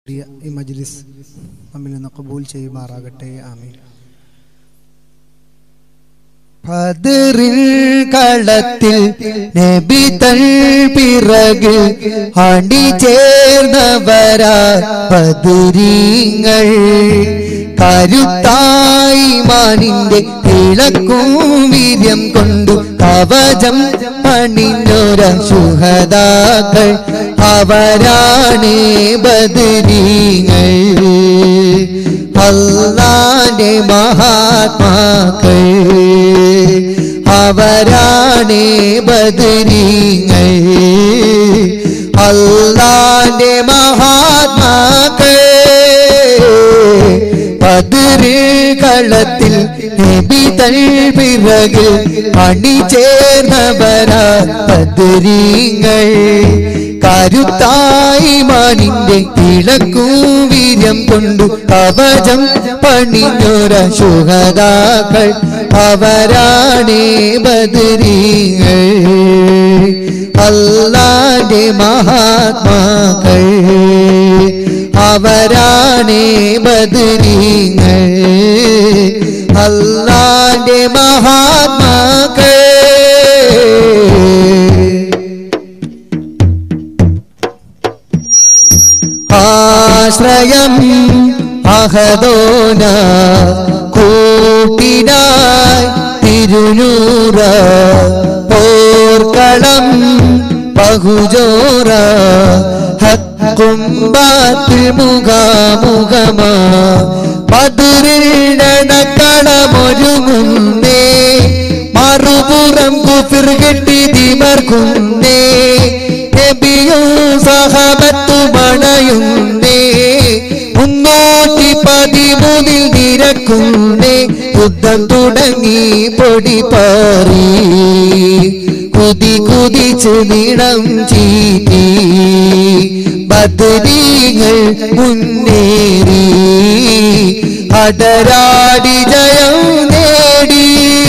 പ്രിയ ഈ മജ്ലിസ് നമ്മിൽ നിന്ന് കബൂൽ ചെയ്യുമാറാകട്ടെ ആമീൻ പതിറിൻ കളത്തിൽ നബി തൻ പിറകിൽ അണി ചേർന്നവരാ പതിരീങ്ങൾ കരുത്തായി മാനിന്റെ തിളക്കും വീര്യം കൊണ്ടു കവചം പണിഞ്ഞൊര സുഹതാക്കൾ അവരാണേ ബദരീങ്ങൾ അല്ലാന്റെ മഹാത്മാക്കൾ അവരാണേ ബദരീങ്ങൾ അല്ലാന്റെ മഹാത്മാക്കൾ പതിര് കളത്തിൽ നബി തൽ പിറകിൽ അണി ചേർന്നവരാ പതിരീങ്ങൾ കരുത്തായി മാനിന്റെ തിളക്കും വീര്യം കൊണ്ടു കവചം പണിഞ്ഞൊര സുഹതാക്കൾ അവരാണേ ബദരീങ്ങൾ അല്ലാന്റെ മഹാത്മാക്കൾ അവരാണേ ബദരീങ്ങൾ അല്ലാന്റെ മഹാത്മാക്കൾ ആശ്രയം അഹദോന കൂട്ടിനായി തിരുനൂറ പോർക്കളം ബഹുജോറ ഹക്കും ബാത്തിൽ മുഖാമുഖമാ പതിരിൽ നടക്കണമൊരുങ്ങുന്നേ മറുപുറം കുഫിർ കെട്ടി തിമർക്കുന്നേ നബിയും സഹബത്തു മണയുന്നേ മുന്നൂറ്റി പതിമൂന്നിൽ നിരക്കുന്നേ യുദ്ധം തുടങ്ങി പൊടി പാറി കുതി കുതിച്ച് നീളം ചീറ്റി ബദരീങ്ങൾ മുന്നേറി അടരാടി ജയം നേടി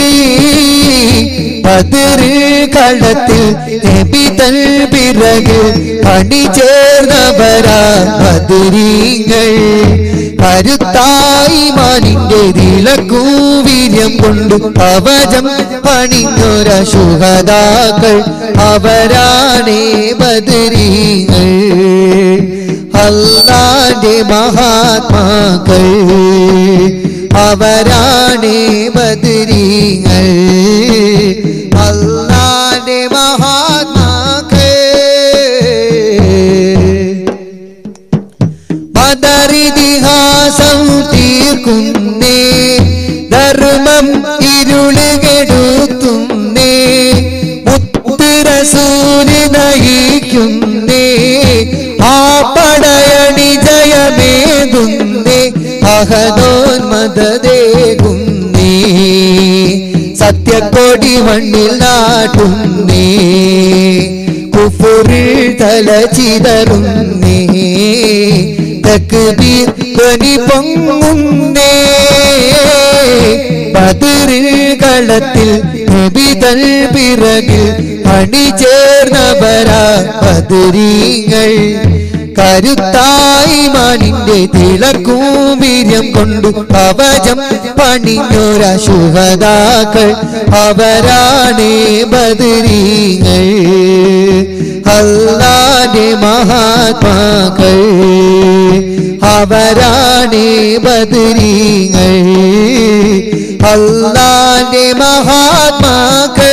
പതിര് കളത്തിൽ നബി തൽ പിറക് പണി ചേർന്നവരാ പതിരീങ്ങൾ കരുത്തായി മാനിന്റെ തിളക്കും വീര്യം കൊണ്ടു കവചം പണിഞ്ഞൊര സുഹതാക്കൾ അവരാണേ ബദരീങ്ങൾ അല്ലാന്റെ മഹാത്മാക്കൾ അവരാണേ ബദരീങ്ങൾ അല്ലാന്റെ മഹാത്മാക്കൾ പദറിതിഹാസം തീർക്കുന്നേ ധർമ്മം ഇരുളുകെടുത്തുന്നേ മുത്തുരസൂര് നയിക്കുന്നേ ആ പടയണി ജയമേകുന്നേ അഹദോന്മതേകുന്നേ സത്യക്കൊടി മണ്ണിൽ നാട്ടുന്നേ കുഫുറിൽ തല ചിതറുന്നേ തക്ബീർ ധ്വനി പൊങ്ങുന്നേ പതിരിൽ കളത്തിൽ നബിതൽ പിറകിൽ അണി ചേർന്നവരാ പതിരീങ്ങൾ കരുത്തായി മാനിന്റെ തിളക്കും വീര്യം കൊണ്ടു കവചം പണിഞ്ഞൊര ശുഹതാക്കൾ അവരാണേ ബദരീങ്ങൾ അല്ലാന്റെ മഹാത്മാക്കൾ അവരാണേ ബദരീങ്ങൾ അല്ലാന്റെ മഹാത്മാക്കൾ